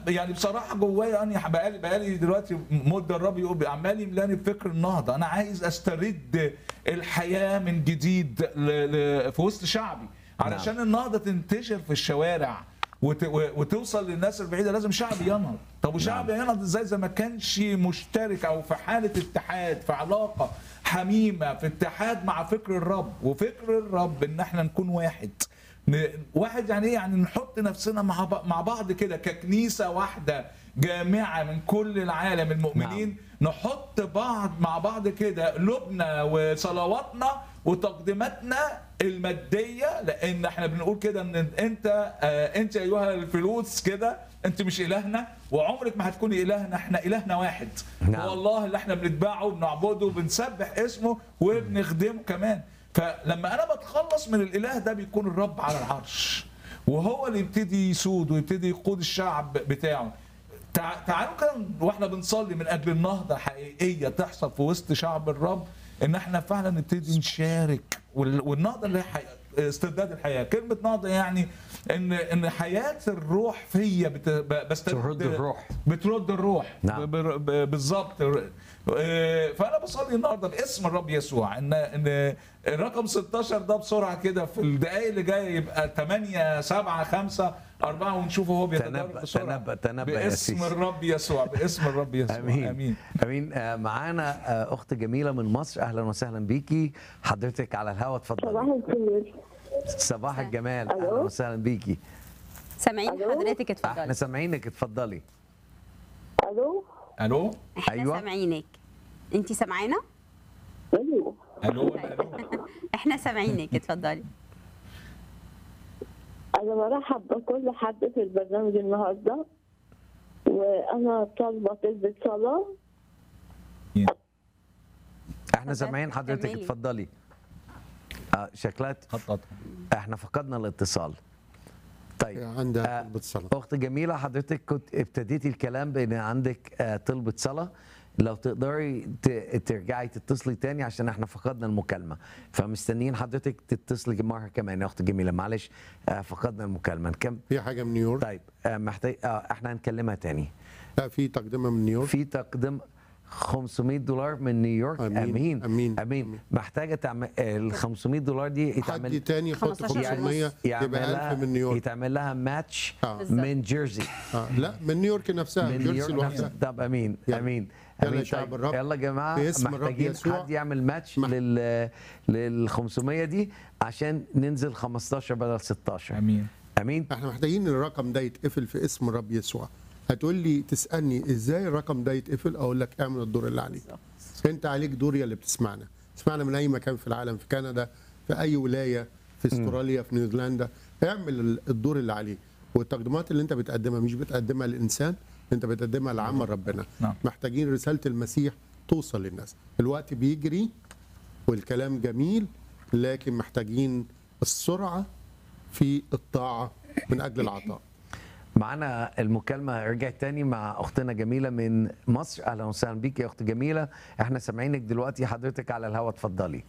يعني بصراحه جوايا انا بقالي بقالي دلوقتي مده الرب يقول عمال يملاني بفكر النهضه انا عايز استرد الحياه من جديد ل... ل... في وسط شعبي علشان النهضه تنتشر في الشوارع وت... و- وتوصل للناس البعيده لازم شعب ينهض طب وشعب ينهض ازاي اذا ما كانش مشترك او في حاله اتحاد في علاقه حميمه في اتحاد مع فكر الرب وفكر الرب ان احنا نكون واحد ن- واحد يعني ايه يعني نحط نفسنا مع ب- مع بعض كده ككنيسه واحده جامعه من كل العالم المؤمنين نحط بعض مع بعض كده قلوبنا وصلواتنا وتقديماتنا الماديه لان احنا بنقول كده ان انت آه انت ايها الفلوس كده انت مش الهنا وعمرك ما هتكوني الهنا احنا الهنا واحد نعم. هو الله اللي احنا بنتبعه وبنعبده وبنسبح اسمه وبنخدمه كمان فلما انا بتخلص من الاله ده بيكون الرب على العرش وهو اللي يبتدي يسود ويبتدي يقود الشعب بتاعه تع- تعالوا كده واحنا بنصلي من اجل النهضه الحقيقيه تحصل في وسط شعب الرب ان احنا فعلا نبتدي نشارك وال- والنهضه اللي هي حي- استرداد الحياه كلمه نهضه يعني ان ان حياه الروح فيا بت- ب- بسترد ترد الروح. بترد الروح نعم. ب- ب- ب- بالظبط آه، فانا بصلي النهارده باسم الرب يسوع ان ان الرقم 16 ده بسرعه كده في الدقائق اللي جايه يبقى 8 7 5 4 ونشوفه هو بيتدرب تنبأ- بسرعه تنبأ- تنبأ يا باسم سيسي. الرب يسوع باسم الرب يسوع امين امين امين آه، معانا آه، اخت جميله من مصر اهلا وسهلا بيكي حضرتك على الهواء صباح اتفضلي الخير صباح الجمال ألو. اهلا وسهلا بيكي سامعين ألو؟ حضرتك احنا اتفضلي سامعينك اتفضلي الو الو احنا أيوة. سامعينك انت سامعانا ايوه الو الو احنا سامعينك اتفضلي انا برحب بكل حد في البرنامج النهارده وانا طالبه طلبة صلاه احنا سامعين حضرتك كملي. اتفضلي آه شكلها خطط احنا فقدنا الاتصال طيب عندها آه، طلبة صلاة اخت جميله حضرتك كنت ابتديتي الكلام بان عندك آه، طلبه صلاه لو تقدري ت- ترجعي تتصلي تاني عشان احنا فقدنا المكالمه فمستنيين حضرتك تتصلي مره كمان يا اخت جميله معلش آه، فقدنا المكالمه نكم في حاجة من نيويورك طيب آه، محتاج آه، احنا هنكلمها تاني لا في تقدمة من نيويورك في تقديم 500 دولار من نيويورك أمين، امين أمين، امين أمين. محتاجه تعمل ال 500 دولار دي حد يتعمل تاني يحط 15 500 يعمل يبقى 1000 لها من نيويورك يتعمل لها ماتش آه. بالظبط. من جيرسي آه. لا من نيويورك نفسها من جيرسي نيويورك لوحدها نفسها. طب امين يلا. امين يلا امين يا شعب طيب الرب. يلا يا جماعه باسم الرب محتاجين يسوع. حد يعمل ماتش مح- لل لل 500 دي عشان ننزل 15 بدل 16 امين امين احنا محتاجين الرقم ده يتقفل في اسم الرب يسوع هتقول لي تسالني ازاي الرقم ده يتقفل اقول لك اعمل الدور اللي عليك انت عليك دور يا اللي بتسمعنا تسمعنا من اي مكان في العالم في كندا في اي ولايه في استراليا في نيوزيلندا اعمل ال- الدور اللي عليك والتقديمات اللي انت بتقدمها مش بتقدمها للانسان انت بتقدمها لعمل ربنا نعم. محتاجين رساله المسيح توصل للناس الوقت بيجري والكلام جميل لكن محتاجين السرعه في الطاعه من اجل العطاء معانا المكالمه رجعت تاني مع اختنا جميله من مصر اهلا وسهلا بيك يا اخت جميله احنا سامعينك دلوقتي حضرتك على الهواء اتفضلي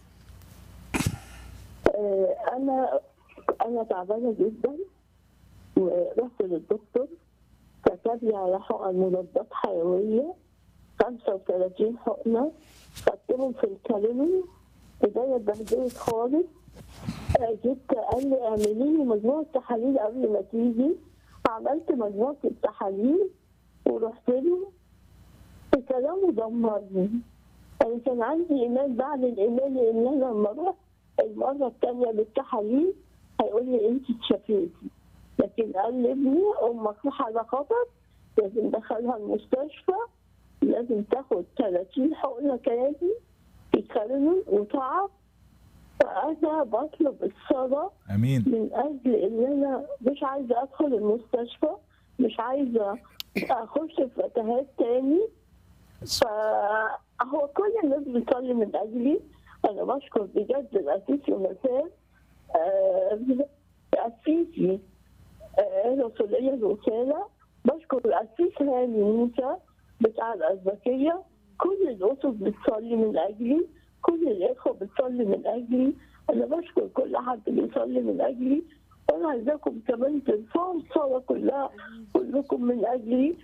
آه، انا انا تعبانه جدا ورحت للدكتور كتب لي على حقن مضادات حيويه 35 حقنه خدتهم في الكاليمي ايديا اتبهدلت خالص آه، جيت قال لي اعملي لي مجموعه تحاليل قبل ما تيجي عملت مجموعه التحاليل ورحت له كلامه دمرني انا كان عندي ايمان بعد الايمان ان انا لما اروح المره الثانيه بالتحاليل هيقول لي انت اتشفيتي لكن قال لابني امك في حاجه خطر لازم ندخلها المستشفى لازم تاخد 30 حقنه تاني في كارنون وتعب فانا بطلب الصلاه امين من اجل ان انا مش عايزه ادخل المستشفى مش عايزه اخش في متاهات تاني فهو كل الناس بتصلي من اجلي انا بشكر بجد الاسيس يونسان آه، اسيسي آه، رسولية الوكالة بشكر الاسيس هاني موسى بتاع الازبكية كل الاسس بتصلي من اجلي كل الاخوه بتصلي من اجلي انا بشكر كل حد بيصلي من اجلي وانا عايزاكم كمان ترفعوا الصلاه كلها كلكم من اجلي